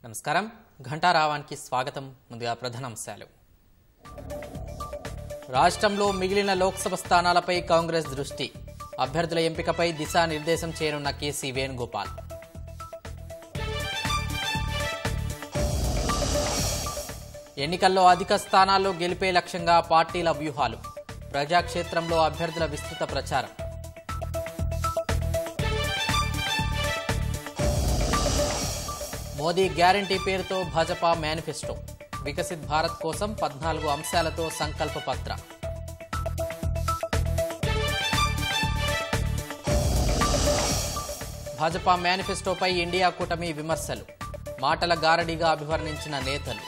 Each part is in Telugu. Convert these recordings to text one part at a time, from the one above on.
నమస్కారం ఘంటారావానికి స్వాగతం ముందుగా ప్రధానాంశాలు రాష్ట్రంలో మిగిలిన లోక్సభ స్థానాలపై కాంగ్రెస్ దృష్టి అభ్యర్థుల ఎంపికపై దిశానిర్దేశం చేయనున్న కేసీ వేణుగోపాల్ ఎన్నికల్లో అధిక స్థానాల్లో గెలిపే లక్ష్యంగా పార్టీల వ్యూహాలు ప్రజాక్షేత్రంలో అభ్యర్థుల విస్తృత ప్రచారం మోదీ గ్యారంటీ పేరుతో భాజపా మేనిఫెస్టో వికసిత్ భారత్ కోసం పద్నాలుగు అంశాలతో సంకల్ప పత్ర భాజపా మేనిఫెస్టోపై ఇండియా కూటమి విమర్శలు మాటల గారడీగా అభివర్ణించిన నేతలు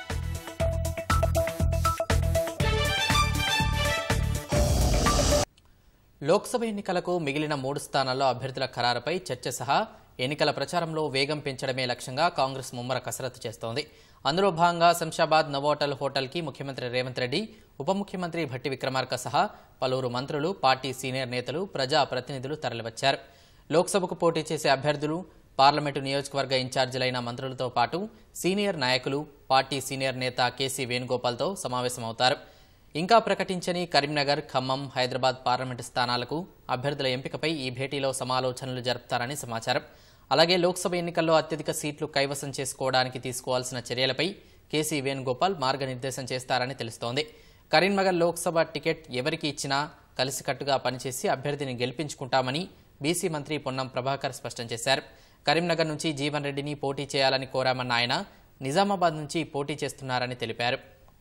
లోక్సభ ఎన్నికలకు మిగిలిన మూడు స్థానాల్లో అభ్యర్థుల ఖరారుపై చర్చ సహా ఎన్నికల ప్రచారంలో వేగం పెంచడమే లక్ష్యంగా కాంగ్రెస్ ముమ్మర కసరత్తు చేస్తోంది అందులో భాగంగా శంషాబాద్ నవోటల్ హోటల్కి ముఖ్యమంత్రి రేవంత్ రెడ్డి ఉప ముఖ్యమంత్రి భట్టి విక్రమార్క సహా పలువురు మంత్రులు పార్టీ సీనియర్ నేతలు ప్రజా ప్రతినిధులు తరలివచ్చారు లోక్సభకు పోటీ చేసే అభ్యర్థులు పార్లమెంటు నియోజకవర్గ ఇన్ఛార్జీలైన మంత్రులతో పాటు సీనియర్ నాయకులు పార్టీ సీనియర్ నేత కేసీ వేణుగోపాల్తో సమావేశమవుతారు ఇంకా ప్రకటించని కరీంనగర్ ఖమ్మం హైదరాబాద్ పార్లమెంటు స్థానాలకు అభ్యర్థుల ఎంపికపై ఈ భేటీలో సమాలోచనలు జరుపుతారని సమాచారం అలాగే లోక్సభ ఎన్నికల్లో అత్యధిక సీట్లు కైవసం చేసుకోవడానికి తీసుకోవాల్సిన చర్యలపై కేసీ వేణుగోపాల్ మార్గనిర్దేశం చేస్తారని తెలుస్తోంది కరీంనగర్ లోక్సభ టికెట్ ఎవరికి ఇచ్చినా కలిసికట్టుగా పనిచేసి అభ్యర్థిని గెలిపించుకుంటామని బీసీ మంత్రి పొన్నం ప్రభాకర్ స్పష్టం చేశారు కరీంనగర్ నుంచి జీవన్ రెడ్డిని పోటీ చేయాలని కోరామన్న ఆయన నిజామాబాద్ నుంచి పోటీ చేస్తున్నారని తెలిపారు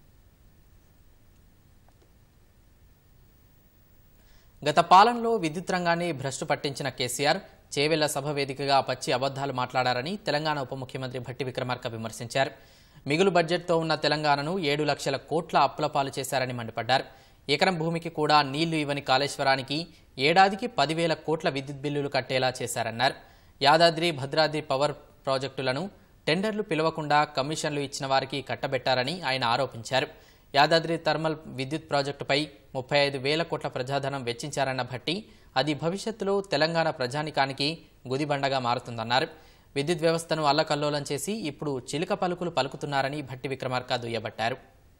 గత పాలనలో విద్యుత్ రంగాన్ని భ్రష్టు పట్టించిన కేసీఆర్ చేవెళ్ల సభ వేదికగా పచ్చి అబద్దాలు మాట్లాడారని తెలంగాణ ఉప ముఖ్యమంత్రి భట్టి విక్రమార్క విమర్శించారు మిగులు బడ్జెట్తో ఉన్న తెలంగాణను ఏడు లక్షల కోట్ల అప్పుల పాలు చేశారని మండిపడ్డారు ఎకరం భూమికి కూడా నీళ్లు ఇవ్వని కాళేశ్వరానికి ఏడాదికి పదివేల కోట్ల విద్యుత్ బిల్లులు కట్టేలా చేశారన్నారు యాదాద్రి భద్రాద్రి పవర్ ప్రాజెక్టులను టెండర్లు పిలవకుండా కమిషన్లు ఇచ్చిన వారికి కట్టబెట్టారని ఆయన ఆరోపించారు యాదాద్రి థర్మల్ విద్యుత్ ప్రాజెక్టుపై ముప్పై ఐదు వేల కోట్ల ప్రజాధనం వెచ్చించారన్న భట్టి అది భవిష్యత్తులో తెలంగాణ ప్రజానికానికి గుదిబండగా మారుతుందన్నారు విద్యుత్ వ్యవస్థను అల్లకల్లోలం చేసి ఇప్పుడు చిలుక పలుకులు పలుకుతున్నారని భట్టి విక్రమార్క దుయ్యబట్టారు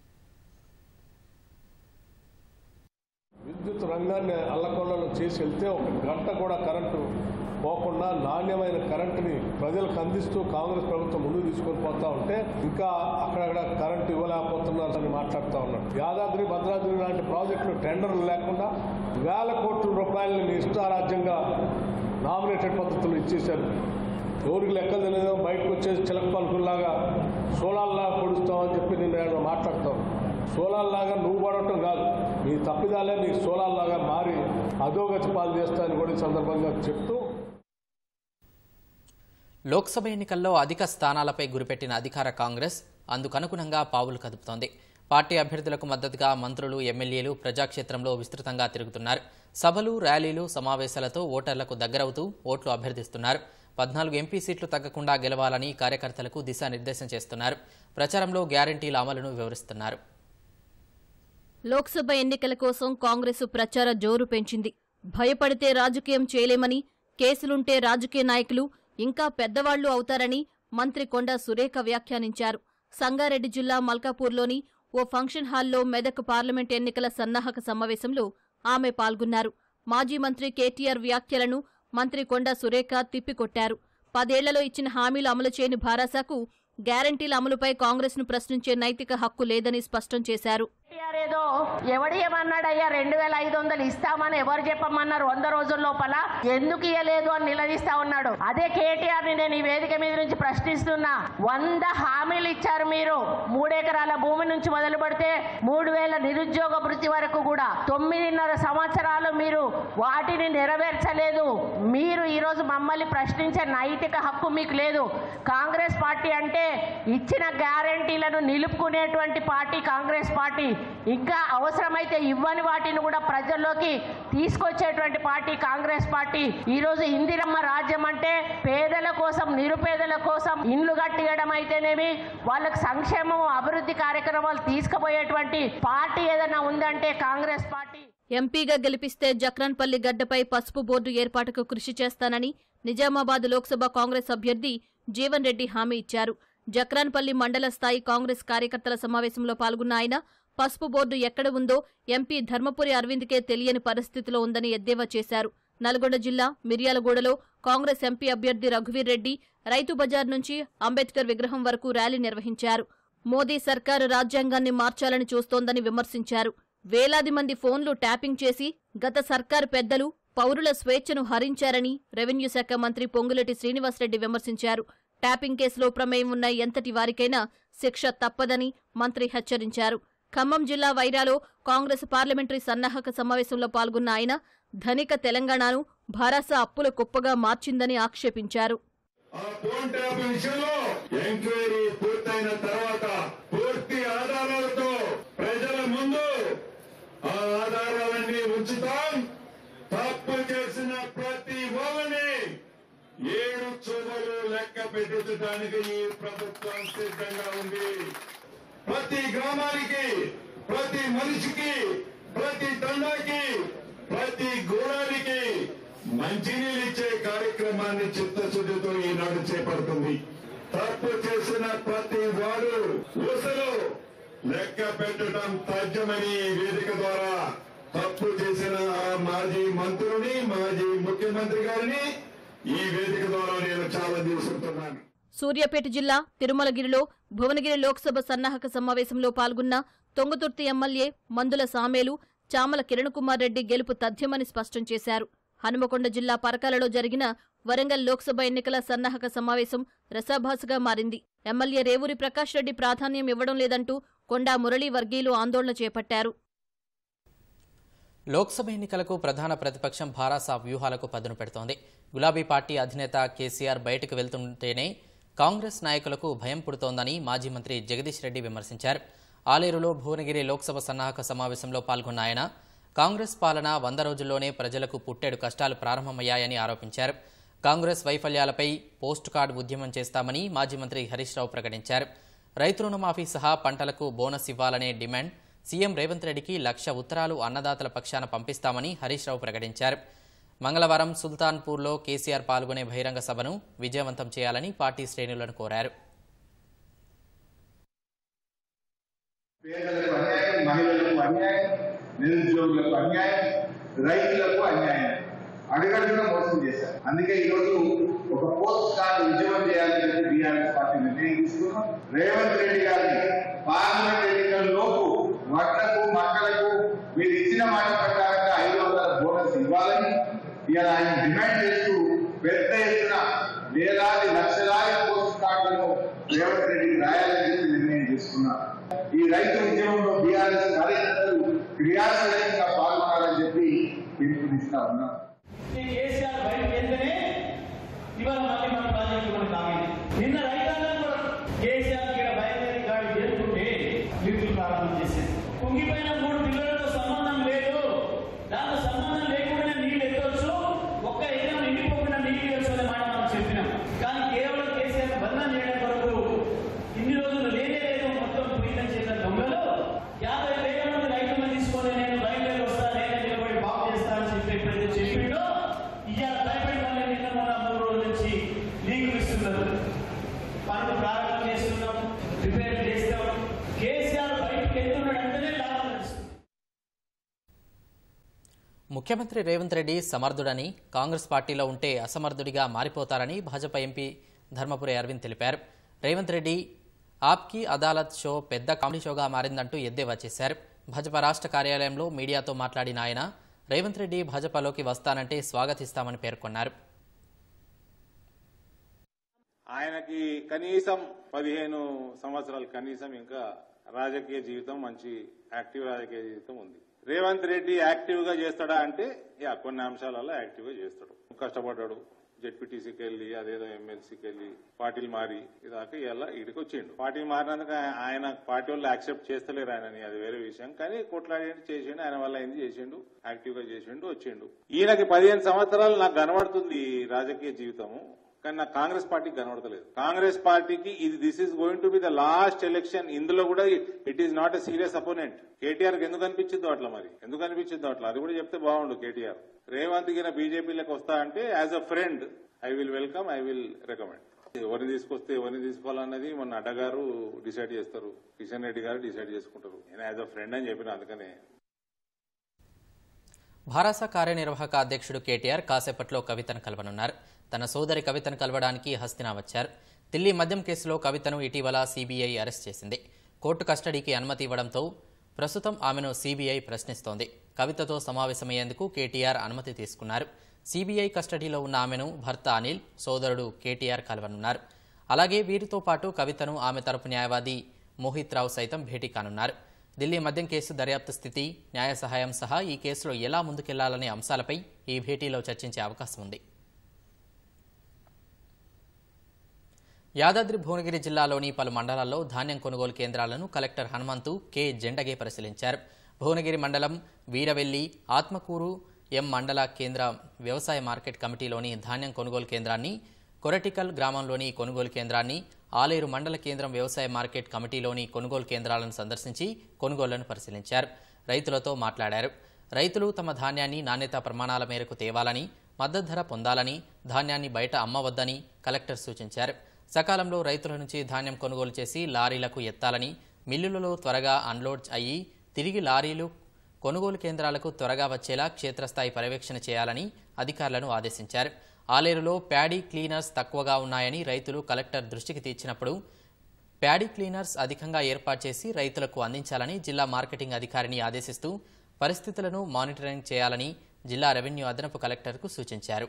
విద్యుత్ రంగాన్ని అల్లకొల్లలో చేసి వెళ్తే ఒక గంట కూడా కరెంటు పోకుండా నాణ్యమైన కరెంటుని ప్రజలకు అందిస్తూ కాంగ్రెస్ ప్రభుత్వం ముందుకు తీసుకొని పోతా ఉంటే ఇంకా అక్కడక్కడ కరెంటు ఇవ్వలేకపోతున్నారని మాట్లాడుతూ ఉన్నాడు యాదాద్రి భద్రాద్రి లాంటి ప్రాజెక్టులు టెండర్లు లేకుండా వేల కోట్ల రూపాయలని మీ ఇష్టారాజ్యంగా నామినేటెడ్ పద్ధతులు ఇచ్చేశారు ఎవరికి లెక్కలు తెలియదు బయటకు వచ్చేసి చిలక పలుకుల్లాగా సోలాల్లాగా పొడుస్తామని చెప్పి నేను ఆయన మాట్లాడతాం సోలాల్లాగా నువ్వు పడటం కాదు నీ తప్పిదాలే నీ సోలాల్లాగా మారి అధోగతి పాలు చేస్తానని కూడా ఈ సందర్భంగా చెప్తూ లోక్సభ ఎన్నికల్లో అధిక స్థానాలపై గురిపెట్టిన అధికార కాంగ్రెస్ అందుకనుగుణంగా పావులు కదుపుతోంది పార్టీ అభ్యర్థులకు మద్దతుగా మంత్రులు ఎమ్మెల్యేలు ప్రజాక్షేత్రంలో విస్తృతంగా తిరుగుతున్నారు సభలు ర్యాలీలు సమావేశాలతో ఓటర్లకు దగ్గరవుతూ ఓట్లు అభ్యర్థిస్తున్నారు పద్నాలుగు ఎంపీ సీట్లు తగ్గకుండా గెలవాలని కార్యకర్తలకు దిశానిర్దేశం చేస్తున్నారు ప్రచారంలో గ్యారంటీల అమలును వివరిస్తున్నారు లోక్సభ ఎన్నికల కోసం కాంగ్రెసు ప్రచార జోరు పెంచింది భయపడితే రాజకీయం చేయలేమని కేసులుంటే రాజకీయ నాయకులు ఇంకా పెద్దవాళ్లు అవుతారని మంత్రి కొండా సురేఖ వ్యాఖ్యానించారు సంగారెడ్డి జిల్లా మల్కాపూర్లోని ఓ ఫంక్షన్ హాల్లో మెదక్ పార్లమెంట్ ఎన్నికల సన్నాహక సమావేశంలో ఆమె పాల్గొన్నారు మాజీ మంత్రి కేటీఆర్ వ్యాఖ్యలను మంత్రి కొండా సురేఖ తిప్పికొట్టారు పదేళ్లలో ఇచ్చిన హామీలు అమలు చేయని భారాసాకు గ్యారంటీల అమలుపై కాంగ్రెస్ను ప్రశ్నించే నైతిక హక్కు లేదని స్పష్టం చేశారు కేటీఆర్ ఏదో ఎవడు ఏమన్నాడయ్యా రెండు వేల ఐదు వందలు ఇస్తామని ఎవరు చెప్పమన్నారు వంద రోజుల లోపల ఎందుకు ఇయ్యలేదు అని నిలదీస్తా ఉన్నాడు అదే కేటీఆర్ ని నేను ఈ వేదిక మీద నుంచి ప్రశ్నిస్తున్నా వంద హామీలు ఇచ్చారు మీరు మూడెకరాల భూమి నుంచి మొదలు పెడితే మూడు వేల నిరుద్యోగ వృత్తి వరకు కూడా తొమ్మిదిన్నర సంవత్సరాలు మీరు వాటిని నెరవేర్చలేదు మీరు ఈరోజు మమ్మల్ని ప్రశ్నించే నైతిక హక్కు మీకు లేదు కాంగ్రెస్ పార్టీ అంటే ఇచ్చిన గ్యారంటీలను నిలుపుకునేటువంటి పార్టీ కాంగ్రెస్ పార్టీ ఇంకా అవసరమైతే ఇవ్వని వాటిని కూడా ప్రజల్లోకి తీసుకొచ్చేటువంటి పార్టీ కాంగ్రెస్ పార్టీ ఈ రోజు ఇందిరమ్మ రాజ్యం అంటే పేదల కోసం నిరుపేదల కోసం ఇండ్లు కట్టియడం అయితేనేమి వాళ్ళకి సంక్షేమం అభివృద్ధి కార్యక్రమాలు తీసుకుపోయేటువంటి పార్టీ ఏదైనా ఉందంటే కాంగ్రెస్ పార్టీ ఎంపీగా గెలిపిస్తే జక్రన్పల్లి గడ్డపై పసుపు బోర్డు ఏర్పాటుకు కృషి చేస్తానని నిజామాబాద్ లోక్సభ కాంగ్రెస్ అభ్యర్థి జీవన్ రెడ్డి హామీ ఇచ్చారు జక్రాన్పల్లి మండల స్థాయి కాంగ్రెస్ కార్యకర్తల సమావేశంలో పాల్గొన్న ఆయన పసుపు బోర్డు ఎక్కడ ఉందో ఎంపీ ధర్మపురి అరవింద్కే తెలియని పరిస్థితిలో ఉందని ఎద్దేవా చేశారు నల్గొండ జిల్లా మిర్యాలగూడలో కాంగ్రెస్ ఎంపీ అభ్యర్థి రఘువీర్ రెడ్డి రైతు బజార్ నుంచి అంబేద్కర్ విగ్రహం వరకు ర్యాలీ నిర్వహించారు మోదీ సర్కారు రాజ్యాంగాన్ని మార్చాలని చూస్తోందని విమర్శించారు వేలాది మంది ఫోన్లు ట్యాపింగ్ చేసి గత సర్కారు పెద్దలు పౌరుల స్వేచ్ఛను హరించారని రెవెన్యూ శాఖ మంత్రి పొంగులేటి శ్రీనివాసరెడ్డి విమర్శించారు ట్యాపింగ్ కేసులో ప్రమేయం ఉన్న ఎంతటి వారికైనా శిక్ష తప్పదని మంత్రి హెచ్చరించారు ఖమ్మం జిల్లా వైరాలో కాంగ్రెస్ పార్లమెంటరీ సన్నాహక సమావేశంలో పాల్గొన్న ఆయన ధనిక తెలంగాణను భరాస అప్పుల కుప్పగా మార్చిందని ఆక్షేపించారు ఆ ఫోన్ ట్యాప్ విషయంలో ఎంక్వైరీ పూర్తయిన తర్వాత పూర్తి ఆధారాలతో ప్రజల ముందు ఆ ఆధారాలన్నీ ఉంచుతాం తప్పు చేసిన ప్రతి వాళ్ళని ఏడు చూమలు లెక్క పెట్టించడానికి ఈ ప్రభుత్వం సిద్ధంగా ఉంది ప్రతి గ్రామానికి ప్రతి మనిషికి ప్రతి తండాకి ప్రతి గోడానికి మంచినీళ్ళు ఇచ్చే కార్యక్రమాన్ని చిత్తశుద్ధితో ఈనాడు చేపడుతుంది తప్పు చేసిన ప్రతి వాడు ఊసలు లెక్క పెట్టడం తథ్యమని ఈ వేదిక ద్వారా తప్పు చేసిన ఆ మాజీ మంత్రులని మాజీ ముఖ్యమంత్రి గారిని ఈ వేదిక ద్వారా నేను చాలా తీసుకుంటున్నాను సూర్యాపేట జిల్లా తిరుమలగిరిలో భువనగిరి లోక్సభ సన్నాహక సమావేశంలో పాల్గొన్న తొంగుతుర్తి ఎమ్మెల్యే మందుల సామేలు చామల కిరణ్ కుమార్ రెడ్డి గెలుపు తథ్యమని స్పష్టం చేశారు హనుమకొండ జిల్లా పరకాలలో జరిగిన వరంగల్ లోక్సభ ఎన్నికల సన్నాహక సమావేశం రసాభాసగా మారింది ఎమ్మెల్యే రేవూరి ప్రకాష్ రెడ్డి ప్రాధాన్యం ఇవ్వడం లేదంటూ కొండా మురళీ వర్గీయులు ఆందోళన చేపట్టారు లోక్సభ ఎన్నికలకు ప్రధాన ప్రతిపక్షం భారాస వ్యూహాలకు పదును పెడుతోంది గులాబీ పార్టీ అధినేత కేసీఆర్ బయటకు వెళ్తుంటేనే కాంగ్రెస్ నాయకులకు భయం పుడుతోందని మాజీ మంత్రి జగదీష్ రెడ్డి విమర్శించారు ఆలేరులో భువనగిరి లోక్సభ సన్నాహక సమావేశంలో పాల్గొన్న ఆయన కాంగ్రెస్ పాలన వంద రోజుల్లోనే ప్రజలకు పుట్టేడు కష్టాలు ప్రారంభమయ్యాయని ఆరోపించారు కాంగ్రెస్ వైఫల్యాలపై పోస్ట్ కార్డు ఉద్యమం చేస్తామని మాజీ మంత్రి హరీష్ రావు ప్రకటించారు రైతు రుణమాఫీ సహా పంటలకు బోనస్ ఇవ్వాలనే డిమాండ్ సీఎం రేవంత్ రెడ్డికి లక్ష ఉత్తరాలు అన్నదాతల పక్షాన పంపిస్తామని హరీష్ రావు ప్రకటించారు మంగళవారం సుల్తాన్పూర్లో కేసీఆర్ పాల్గొనే బహిరంగ సభను విజయవంతం చేయాలని పార్టీ శ్రేణులను కోరారు పేదలకు అన్యాయం మహిళలకు అన్యాయం నిరుద్యోగులకు అన్యాయం రైతులకు అన్యాయం అడుగడుగున మోసం చేశారు అందుకే ఈరోజు ఒక పోస్ట్ కార్డు ఉద్యమం చేయాలని చెప్పి బీఆర్ఎస్ పార్టీ నిర్ణయం తీసుకున్నాం రేవంత్ రెడ్డి గారిని పార్లమెంట్ ఎన్నికల లోపు వడ్లకు మక్కలకు మీరు ఇచ్చిన మాట ప్రకారంగా ఐదు వందల బోనస్ ఇవ్వాలని ఇలా ఆయన డిమాండ్ చేస్తూ పెద్ద ఎత్తున వేలాది లక్షలాది పోస్ట్ కార్డులను రేవంత్ రెడ్డి రాయాలని చెప్పి నిర్ణయం తీసుకున్నారు ఈ రైతు ఉద్యమంలో బీఆర్ఎస్ కార్యకర్తలు క్రియాశీలకంగా పాల్గొనాలని చెప్పి పిలుపునిస్తా ఉన్నారు ఈ కేసీఆర్ బయటకు వెళ్తేనే ఇవాళ మళ్ళీ మన ప్రాజెక్టు మనకు ఆగింది నిన్న రైతాంగం కూడా కేసీఆర్ ఇక్కడ బయలుదేరి గాడి చేరుకుంటే లిఫ్టులు ప్రారంభం చేసింది కుంగిపోయిన మూడు పిల్లలతో సంబంధం లేదు దాంతో సంబంధం లేకుండా నీళ్లు ఎత్తవచ్చు ఒక్క ఎకరం నిండిపోకుండా నీళ్లు ఇవ్వచ్చు అనే మాట మనం చెప్పినాం కానీ కేవలం కేసీఆర్ బంధం చేయడం కొరకు ఇన్ని రోజులు లేనే లేదు మొత్తం పోయిందని చెప్పిన దొంగలు యాభై వేల మంది రైతులను తీసుకొని నేను బయలుదేరి వస్తా నేనే నిలబడి బాగు చేస్తానని చెప్పి ఎప్పుడైతే చెప్పిండో ఇవాళ భయపడి మళ్ళీ నిన్న మొన్న మూడు రోజుల నుంచి లీకులు ఇస్తున్నారు పనులు ప్రారంభం చేస్తున్నాం రిపేర్ చేస్తాం కేసీఆర్ బయటకు వెళ్తున్నాడు అంటేనే లాభం నడుస్తుంది ముఖ్యమంత్రి రేవంత్ రెడ్డి సమర్థుడని కాంగ్రెస్ పార్టీలో ఉంటే అసమర్థుడిగా మారిపోతారని భాజపా ఎంపీ ధర్మపురి అరవింద్ తెలిపారు రేవంత్ రెడ్డి ఆప్కి అదాలత్ షో పెద్ద కామెడీ షోగా మారిందంటూ ఎద్దేవా చేశారు భాజపా రాష్ట్ర కార్యాలయంలో మీడియాతో మాట్లాడిన ఆయన రేవంత్ రెడ్డి భాజపాలోకి వస్తానంటే స్వాగతిస్తామని పేర్కొన్నారు ఆయనకి కనీసం పదిహేను సంవత్సరాలు కనీసం ఇంకా రాజకీయ జీవితం మంచి యాక్టివ్ రాజకీయ జీవితం ఉంది రేవంత్ రెడ్డి యాక్టివ్ గా చేస్తాడా అంటే యా కొన్ని అంశాలలో యాక్టివ్ గా చేస్తాడు కష్టపడ్డాడు జెడ్పీటీసీకి వెళ్ళి అదేదో ఎమ్మెల్సీకి వెళ్ళి పార్టీలు మారి ఇదాకా ఇలా ఇడికి వచ్చిండు పార్టీ మారినందుకు ఆయ- ఆయన పార్టీ వాళ్ళు యాక్సెప్ట్ చేస్తలేరు ఆయనని అది వేరే విషయం కానీ కొట్లాడి చేసిండు ఆయన వల్ల ఏంది చేసిండు యాక్టివ్ గా చేసిండు వచ్చిండు ఈయనకి పదిహేను సంవత్సరాలు నాకు కనబడుతుంది ఈ రాజకీయ జీవితము కానీ నాకు కాంగ్రెస్ పార్టీకి కనబడతలేదు కాంగ్రెస్ పార్టీకి ఇది this is going to be the last election ఇందులో కూడా it is not a serious opponent KTR కి ఎందుకు అనిపించిందో అట్లా మరి ఎందుకు అనిపించిందో అట్లా అది కూడా చెప్తే బాగుండు కేటీఆర్ రేవంత్ గిన బీజేపీలోకి వస్తా అంటే as a friend I will welcome I will recommend ఎవరిని తీసుకొస్తే ఎవరిని తీసుకోవాలన్నది మొన్న అడ్డగారు డిసైడ్ చేస్తారు కిషన్ రెడ్డి గారు డిసైడ్ చేసుకుంటారు నేను యాజ్ అ ఫ్రెండ్ అని చెప్పిన అందుకనే భారస కార్యనిర్వాహక అధ్యక్షుడు కేటీఆర్ కాసేపట్లో కవితను కలవనున్నారు తన సోదరి కవితను కలవడానికి హస్తినా వచ్చారు ఢిల్లీ మద్యం కేసులో కవితను ఇటీవల సీబీఐ అరెస్ట్ చేసింది కోర్టు కస్టడీకి అనుమతి ఇవ్వడంతో ప్రస్తుతం ఆమెను సీబీఐ ప్రశ్నిస్తోంది కవితతో సమావేశమయ్యేందుకు కేటీఆర్ అనుమతి తీసుకున్నారు సీబీఐ కస్టడీలో ఉన్న ఆమెను భర్త అనిల్ సోదరుడు కేటీఆర్ కలవనున్నారు అలాగే వీరితో పాటు కవితను ఆమె తరపు న్యాయవాది మోహిత్ రావు సైతం భేటీ కానున్నారు ఢిల్లీ మద్యం కేసు దర్యాప్తు స్థితి న్యాయ సహాయం సహా ఈ కేసులో ఎలా ముందుకెళ్లాలనే అంశాలపై ఈ భేటీలో చర్చించే అవకాశం ఉంది యాదాద్రి భువనగిరి జిల్లాలోని పలు మండలాల్లో ధాన్యం కొనుగోలు కేంద్రాలను కలెక్టర్ హనుమంతు కె జెండగే పరిశీలించారు భువనగిరి మండలం వీరవెల్లి ఆత్మకూరు ఎం మండల కేంద్ర వ్యవసాయ మార్కెట్ కమిటీలోని ధాన్యం కొనుగోలు కేంద్రాన్ని కొరటికల్ గ్రామంలోని కొనుగోలు కేంద్రాన్ని ఆలేరు మండల కేంద్రం వ్యవసాయ మార్కెట్ కమిటీలోని కొనుగోలు కేంద్రాలను సందర్శించి కొనుగోళ్లను పరిశీలించారు రైతులతో మాట్లాడారు రైతులు తమ ధాన్యాన్ని నాణ్యతా ప్రమాణాల మేరకు తేవాలని మద్దతు ధర పొందాలని ధాన్యాన్ని బయట అమ్మవద్దని కలెక్టర్ సూచించారు సకాలంలో రైతుల నుంచి ధాన్యం కొనుగోలు చేసి లారీలకు ఎత్తాలని మిల్లులలో త్వరగా అన్లోడ్ అయ్యి తిరిగి లారీలు కొనుగోలు కేంద్రాలకు త్వరగా వచ్చేలా క్షేత్రస్థాయి పర్యవేక్షణ చేయాలని అధికారులను ఆదేశించారు ఆలేరులో ప్యాడీ క్లీనర్స్ తక్కువగా ఉన్నాయని రైతులు కలెక్టర్ దృష్టికి తీర్చినప్పుడు ప్యాడీ క్లీనర్స్ అధికంగా ఏర్పాటు చేసి రైతులకు అందించాలని జిల్లా మార్కెటింగ్ అధికారిని ఆదేశిస్తూ పరిస్థితులను మానిటరింగ్ చేయాలని జిల్లా రెవెన్యూ అదనపు కలెక్టర్కు సూచించారు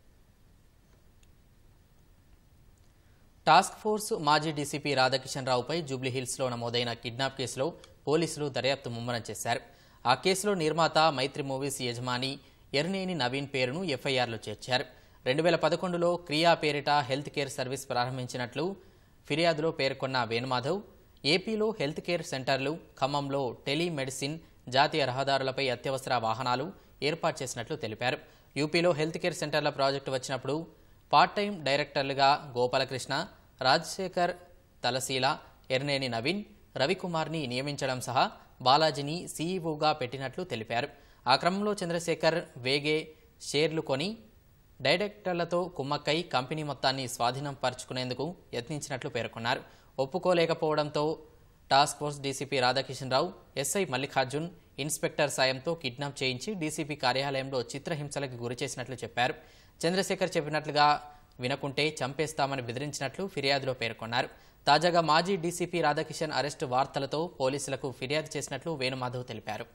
టాస్క్ ఫోర్స్ మాజీ డీసీపీ రాధాకిషన్ రావుపై జూబ్లీహిల్స్లో నమోదైన కిడ్నాప్ కేసులో పోలీసులు దర్యాప్తు ముమ్మరం చేశారు ఆ కేసులో నిర్మాత మైత్రి మూవీస్ యజమాని ఎర్నేని నవీన్ పేరును ఎఫ్ఐఆర్లో చేర్చారు రెండు వేల పదకొండులో క్రియా పేరిట హెల్త్ కేర్ సర్వీస్ ప్రారంభించినట్లు ఫిర్యాదులో పేర్కొన్న వేణుమాధవ్ ఏపీలో హెల్త్ కేర్ సెంటర్లు ఖమ్మంలో టెలిమెడిసిన్ జాతీయ రహదారులపై అత్యవసర వాహనాలు ఏర్పాటు చేసినట్లు తెలిపారు యూపీలో హెల్త్ కేర్ సెంటర్ల ప్రాజెక్టు వచ్చినప్పుడు పార్ట్ టైం డైరెక్టర్లుగా గోపాలకృష్ణ రాజశేఖర్ తలశీల ఎర్నేని నవీన్ రవికుమార్ని నియమించడం సహా బాలాజీని సీఈఓగా పెట్టినట్లు తెలిపారు ఆ క్రమంలో చంద్రశేఖర్ వేగే షేర్లు కొని డైరెక్టర్లతో కుమ్మక్కై కంపెనీ మొత్తాన్ని స్వాధీనం పరుచుకునేందుకు యత్నించినట్లు పేర్కొన్నారు ఒప్పుకోలేకపోవడంతో task force DCP Radhakishan Rao SI Mallikarjun inspector సాయంతో కిడ్నాప్ చేయించి డీసీపీ కార్యాలయంలో చిత్రహింసలకు గురి చేసినట్లు చెప్పారు చంద్రశేఖర్ చెప్పినట్లుగా వినకుంటే చంపేస్తామని బెదిరించినట్లు ఫిర్యాదులో పేర్కొన్నారు తాజాగా మాజీ డీసీపీ రాధాకిషన్ అరెస్టు వార్తలతో పోలీసులకు ఫిర్యాదు చేసినట్లు వేణుమాధవ్ తెలిపారు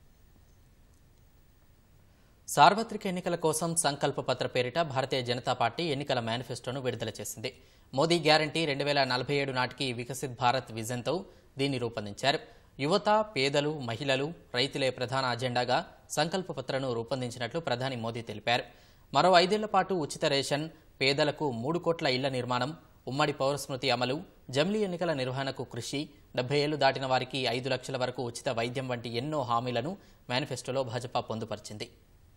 సార్వత్రిక ఎన్నికల కోసం సంకల్ప పత్ర పేరిట భారతీయ జనతా పార్టీ ఎన్నికల మేనిఫెస్టోను విడుదల చేసింది మోదీ గ్యారంటీ రెండు వేల నలభై ఏడు నాటికి వికసిత్ భారత్ విజన్తో దీన్ని రూపొందించారు యువత పేదలు మహిళలు రైతులే ప్రధాన అజెండాగా సంకల్ప పత్రను రూపొందించినట్లు ప్రధాని మోదీ తెలిపారు మరో ఐదేళ్ల పాటు ఉచిత రేషన్ పేదలకు మూడు కోట్ల ఇళ్ల నిర్మాణం ఉమ్మడి పౌరస్మృతి అమలు జమిలీ ఎన్నికల నిర్వహణకు కృషి డెబ్బై ఏళ్లు దాటిన వారికి ఐదు లక్షల వరకు ఉచిత వైద్యం వంటి ఎన్నో హామీలను మేనిఫెస్టోలో భాజపా పొందుపరిచింది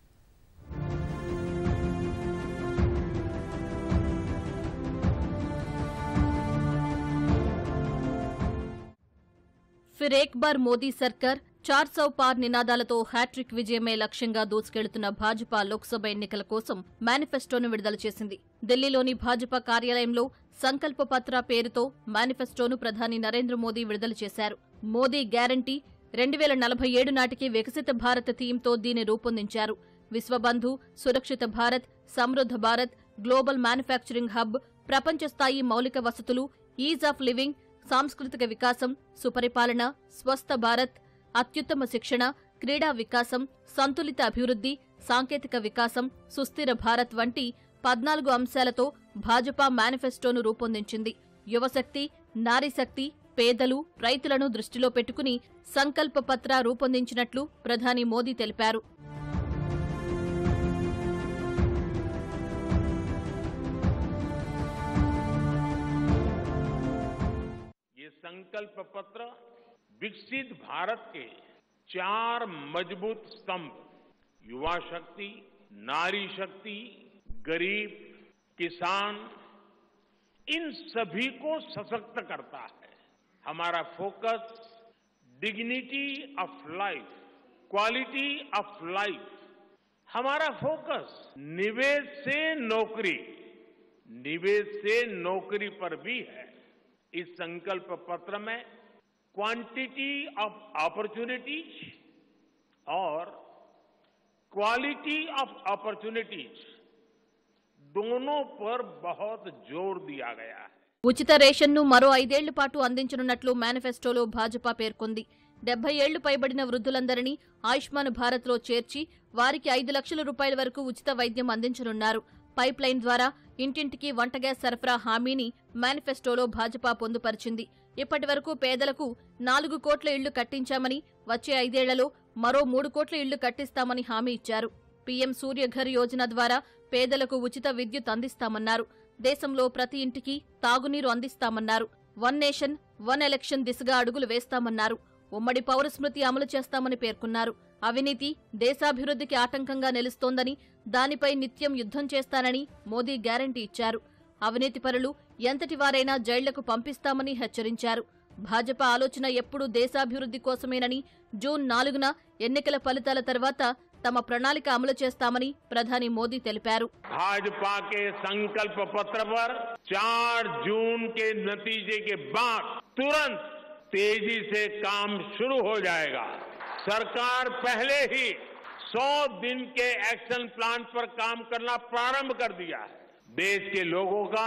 ఫిర్ ఏక్ బార్ మోదీ సర్కార్ చార్ సౌ పార్ నినాదాలతో హ్యాట్రిక్ విజయమే లక్ష్యంగా దూసుకెళ్తున్న భాజపా లోక్సభ ఎన్నికల కోసం మేనిఫెస్టోను విడుదల చేసింది ఢిల్లీలోని భాజపా కార్యాలయంలో సంకల్ప పత్ర పేరుతో మేనిఫెస్టోను ప్రధాని నరేంద్ర మోదీ విడుదల చేశారు మోదీ గ్యారంటీ రెండు వేల నలభై ఏడు నాటికి వికసిత భారత్ థీమ్తో దీన్ని రూపొందించారు విశ్వబంధు సురక్షిత భారత్ సమృద్ధ భారత్ గ్లోబల్ మ్యానుఫ్యాక్చరింగ్ హబ్ ప్రపంచ స్థాయి మౌలిక వసతులు ఈజ్ ఆఫ్ లివింగ్ సాంస్కృతిక వికాసం సుపరిపాలన స్వస్థ భారత్ అత్యుత్తమ శిక్షణ క్రీడా వికాసం సంతులిత అభివృద్ధి సాంకేతిక వికాసం సుస్థిర భారత్ వంటి పద్నాలుగు అంశాలతో భాజపా మేనిఫెస్టోను రూపొందించింది యువశక్తి నారీశక్తి పేదలు రైతులను దృష్టిలో పెట్టుకుని సంకల్ప పత్ర రూపొందించినట్లు ప్రధాని మోదీ తెలిపారు ये संकल्प पत्र विकसित भारत के चार मजबूत स्तंभ युवा शक्ति नारी शक्ति गरीब किसान इन सभी को सशक्त करता है हमारा focus dignity of life quality of life हमारा फोकस निवेश से नौकरी निवेश से नौकरी पर भी है इस संकल्प पत्र में क्वांटिटी ऑफ अपॉर्चुनिटीज और क्वालिटी ऑफ अपॉर्चुनिटीज दोनों पर बहुत जोर दिया गया है ఉచిత రేషన్ను మరో ఐదేళ్ల పాటు అందించనున్నట్లు మేనిఫెస్టోలో భాజపా పేర్కొంది డెబ్బై ఏళ్లు పైబడిన వృద్ధులందరినీ ఆయుష్మాన్ భారత్లో చేర్చి వారికి ఐదు లక్షల రూపాయల వరకు ఉచిత వైద్యం అందించనున్నారు పైప్ లైన్ ద్వారా ఇంటింటికి వంట గ్యాస్ సరఫరా హామీని మేనిఫెస్టోలో భాజపా పొందుపరిచింది ఇప్పటి వరకు పేదలకు నాలుగు కోట్ల ఇళ్లు కట్టించామని వచ్చే ఐదేళ్లలో మరో మూడు కోట్ల ఇళ్లు కట్టిస్తామని హామీ ఇచ్చారు పీఎం సూర్యఘర్ యోజన ద్వారా పేదలకు ఉచిత విద్యుత్ అందిస్తామన్నారు దేశంలో ప్రతి ఇంటికి తాగునీరు అందిస్తామన్నారు వన్ నేషన్ వన్ ఎలక్షన్ దిశగా అడుగులు వేస్తామన్నారు ఉమ్మడి పౌర స్మృతి అమలు చేస్తామని పేర్కొన్నారు అవినీతి దేశాభివృద్ధికి ఆటంకంగా నిలుస్తోందని దానిపై నిత్యం యుద్ధం చేస్తానని మోదీ గ్యారంటీ ఇచ్చారు అవినీతి పరులు ఎంతటి వారైనా జైళ్లకు పంపిస్తామని హెచ్చరించారు భాజపా ఆలోచన ఎప్పుడూ దేశాభివృద్ధి కోసమేనని జూన్ నాలుగున ఎన్నికల ఫలితాల తర్వాత తమ ప్రణాళిక అమలు చేస్తామని ప్రధాని మోదీ తెలిపారు भाजपा के संकल्प पत्र पर 4 जून के नतीजे के बाद तुरंत तेजी से काम शुरू हो जाएगा सरकार पहले ही 100 दिन के एक्शन प्लान पर काम करना प्रारंभ कर दिया है देश के लोगों का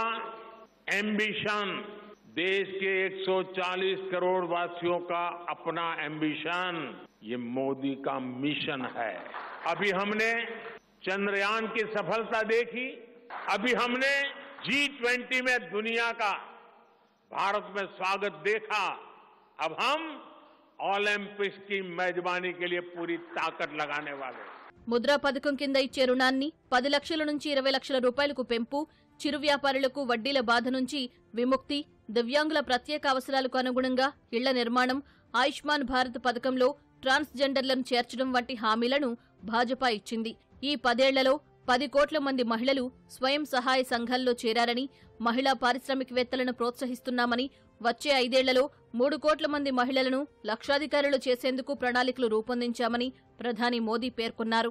एम्बिशन देश के 140 करोड़ वासियों का अपना एम्बिशन ये मोदी का मिशन है अभी हमने चंद्रयान की सफलता देखी अभी हमने जी ट्वेंटी में दुनिया का भारत में स्वागत देखा अब हम ओलंपिक्स की मेजबानी के लिए पूरी ताकत लगाने वाले हैं ముద్రా పథకం కింద ఇచ్చే రుణాన్ని పది లక్షల నుంచి ఇరవై లక్షల రూపాయలకు పెంపు చిరు వ్యాపారులకు వడ్డీల బాధ నుంచి విముక్తి దివ్యాంగుల ప్రత్యేక అవసరాలకు అనుగుణంగా ఇళ్ల నిర్మాణం ఆయుష్మాన్ భారత్ పథకంలో ట్రాన్స్జెండర్లను చేర్చడం వంటి హామీలను భాజపా ఇచ్చింది ఈ పదేళ్లలో పది కోట్ల మంది మహిళలు స్వయం సహాయ సంఘాల్లో చేరారని మహిళా పారిశ్రామికవేత్తలను ప్రోత్సహిస్తున్నామని వచ్చే ఐదేళ్లలో మూడు కోట్ల మంది మహిళలను లక్షాధికారులు చేసేందుకు ప్రణాళికలు రూపొందించామని ప్రధాని మోదీ పేర్కొన్నారు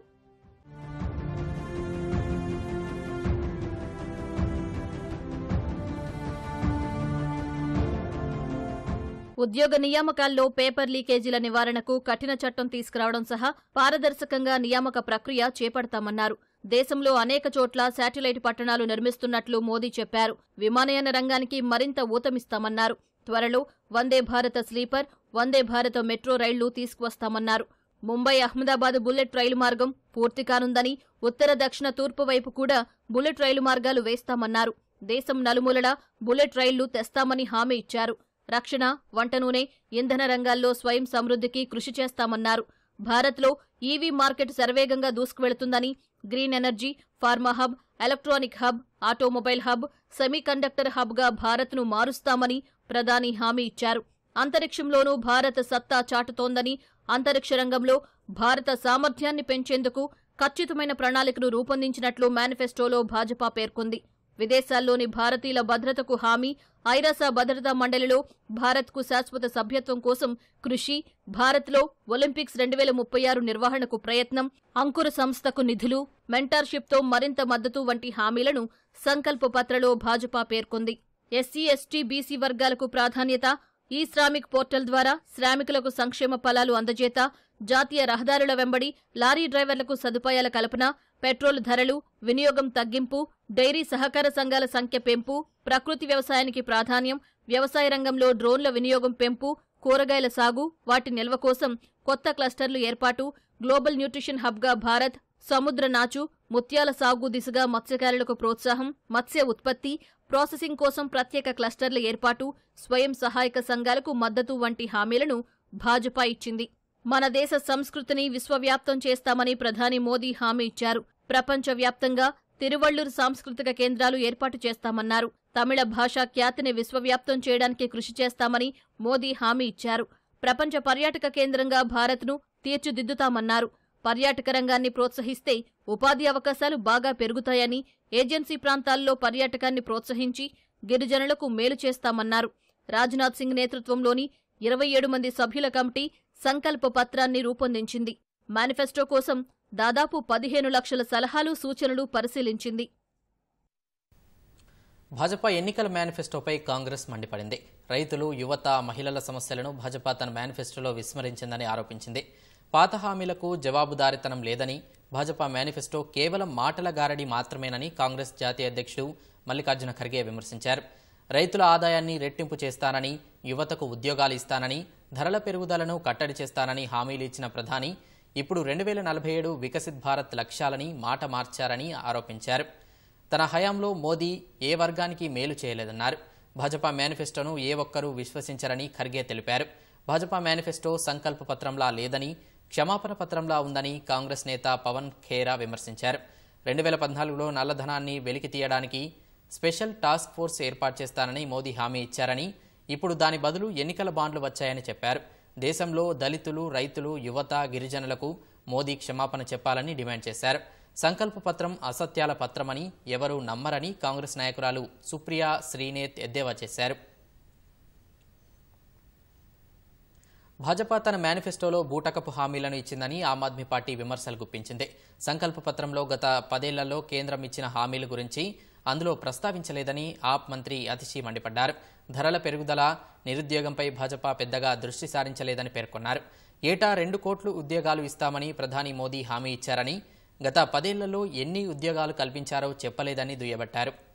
ఉద్యోగ నియామకాల్లో పేపర్ లీకేజీల నివారణకు కఠిన చట్టం తీసుకురావడం సహా పారదర్శకంగా నియామక ప్రక్రియ చేపడతామన్నారు దేశంలో అనేక చోట్ల శాటిలైట్ పట్టణాలు నిర్మిస్తున్నట్లు మోదీ చెప్పారు విమానయాన రంగానికి మరింత ఊతమిస్తామన్నారు త్వరలో వందే భారత స్లీపర్ వందే భారత మెట్రో రైళ్లు తీసుకువస్తామన్నారు ముంబై అహ్మదాబాద్ బుల్లెట్ రైలు మార్గం పూర్తి కానుందని ఉత్తర దక్షిణ తూర్పు వైపు కూడా బుల్లెట్ రైలు మార్గాలు వేస్తామన్నారు దేశం నలుమూలలా బుల్లెట్ రైళ్లు తెస్తామని హామీ ఇచ్చారు రక్షణ వంట నూనె ఇంధన రంగాల్లో స్వయం సమృద్ధికి కృషి చేస్తామన్నారు భారత్లో ఈవీ మార్కెట్ శరవేగంగా దూసుకువెళుతుందని green energy pharma hub electronic hub automobile hub semiconductor హబ్గా భారత్ను మారుస్తామని ప్రధాని హామీ ఇచ్చారు అంతరిక్షంలోనూ భారత్ సత్తా చాటుతోందని అంతరిక్ష రంగంలో భారత సామర్థ్యాన్ని పెంచేందుకు ఖచ్చితమైన ప్రణాళికను రూపొందించినట్లు మేనిఫెస్టోలో భాజపా పేర్కొంది విదేశాల్లోని భారతీయుల భద్రతకు హామీ ఐరాస భద్రతా మండలిలో భారత్కు శాశ్వత సభ్యత్వం కోసం కృషి భారత్లో ఒలింపిక్స్ రెండు వేల ముప్పై ఆరు నిర్వహణకు ప్రయత్నం అంకుర సంస్థకు నిధులు మెంటార్షిప్తో మరింత మద్దతు వంటి హామీలను సంకల్ప పత్రలో భాజపా పేర్కొంది ఎస్సీ ఎస్టీ బీసీ వర్గాలకు ప్రాధాన్యత ఈ శ్రామిక్ పోర్టల్ ద్వారా శ్రామికులకు సంక్షేమ ఫలాలు అందజేత జాతీయ రహదారుల వెంబడి లారీ డ్రైవర్లకు సదుపాయాల కల్పన పెట్రోల్ ధరలు వినియోగం తగ్గింపు డైరీ సహకార సంఘాల సంఖ్య పెంపు ప్రకృతి వ్యవసాయానికి ప్రాధాన్యం వ్యవసాయ రంగంలో డ్రోన్ల వినియోగం పెంపు కూరగాయల సాగు వాటి నిల్వ కోసం కొత్త క్లస్టర్లు ఏర్పాటు గ్లోబల్ న్యూట్రిషన్ హబ్గా భారత్ సముద్ర నాచు ముత్యాల సాగు దిశగా మత్స్యకారులకు ప్రోత్సాహం మత్స్య ఉత్పత్తి ప్రాసెసింగ్ కోసం ప్రత్యేక క్లస్టర్ల ఏర్పాటు స్వయం సహాయక సంఘాలకు మద్దతు వంటి హామీలను భాజపా ఇచ్చింది మన దేశ సంస్కృతిని విశ్వవ్యాప్తం చేస్తామని ప్రధాని మోదీ హామీ ఇచ్చారు ప్రపంచవ్యాప్తంగా తిరువళ్లూరు సాంస్కృతిక కేంద్రాలు ఏర్పాటు చేస్తామన్నారు తమిళ భాషా ఖ్యాతిని విశ్వవ్యాప్తం చేయడానికి కృషి చేస్తామని మోదీ హామీ ఇచ్చారు ప్రపంచ పర్యాటక కేంద్రంగా భారత్ను తీర్చిదిద్దుతామన్నారు పర్యాటక రంగాన్ని ప్రోత్సహిస్తే ఉపాధి అవకాశాలు బాగా పెరుగుతాయని ఏజెన్సీ ప్రాంతాల్లో పర్యాటకాన్ని ప్రోత్సహించి గిరిజనులకు మేలు చేస్తామన్నారు రాజ్నాథ్ సింగ్ నేతృత్వంలోని ఇరవై ఏడు మంది సభ్యుల కమిటీ సంకల్ప పత్రాన్ని రూపొందించింది మేనిఫెస్టో కోసం దాదాపు పదిహేను లక్షల సలహాలు సూచనలు పరిశీలించింది భాజపా ఎన్నికల మేనిఫెస్టోపై కాంగ్రెస్ మండిపడింది రైతులు యువత మహిళల సమస్యలను భాజపా తన మేనిఫెస్టోలో విస్మరించిందని ఆరోపించింది పాత హామీలకు జవాబుదారితనం లేదని భాజపా మేనిఫెస్టో కేవలం మాటల గారడి మాత్రమేనని కాంగ్రెస్ జాతీయ అధ్యక్షుడు మల్లికార్జున ఖర్గే విమర్శించారు రైతుల ఆదాయాన్ని రెట్టింపు చేస్తానని యువతకు ఉద్యోగాలు ఇస్తానని ధరల పెరుగుదలను కట్టడి చేస్తానని హామీలు ఇచ్చిన ప్రధాని ఇప్పుడు రెండు వేల నలభై ఏడు వికసిత్ భారత్ లక్ష్యాలని మాట మార్చారని ఆరోపించారు తన హయాంలో మోదీ ఏ వర్గానికి మేలు చేయలేదన్నారు భాజపా మేనిఫెస్టోను ఏ ఒక్కరూ విశ్వసించరని ఖర్గే తెలిపారు భాజపా మేనిఫెస్టో సంకల్ప పత్రంలా లేదని క్షమాపణ పత్రంలా ఉందని కాంగ్రెస్ నేత పవన్ ఖేరా విమర్శించారు రెండు వేల పద్నాలుగులో నల్లధనాన్ని వెలికి తీయడానికి స్పెషల్ టాస్క్ ఫోర్స్ ఏర్పాటు చేస్తానని మోదీ హామీ ఇచ్చారని ఇప్పుడు దాని బదులు ఎన్నికల బాండ్లు వచ్చాయని చెప్పారు దేశంలో దళితులు రైతులు యువత గిరిజనులకు మోదీ క్షమాపణ చెప్పాలని డిమాండ్ చేశారు సంకల్ప పత్రం అసత్యాల పత్రమని ఎవరూ నమ్మరని కాంగ్రెస్ నాయకురాలు సుప్రియా శ్రీనేత్ ఎద్దేవా చేశారు భాజపా తన మేనిఫెస్టోలో బూటకపు హామీలను ఇచ్చిందని ఆమ్ ఆద్మీ పార్టీ విమర్శలు గుప్పించింది సంకల్ప పత్రంలో గత పదేళ్లలో కేంద్రం ఇచ్చిన హామీల గురించి అందులో ప్రస్తావించలేదని ఆప్ మంత్రి అతిశీ మండిపడ్డారు ధరల పెరుగుదల నిరుద్యోగంపై భాజపా పెద్దగా దృష్టి సారించలేదని పేర్కొన్నారు ఏటా రెండు కోట్లు ఉద్యోగాలు ఇస్తామని ప్రధాని మోదీ హామీ ఇచ్చారని గత పదేళ్లలో ఎన్ని ఉద్యోగాలు కల్పించారో చెప్పలేదని దుయ్యబట్టారు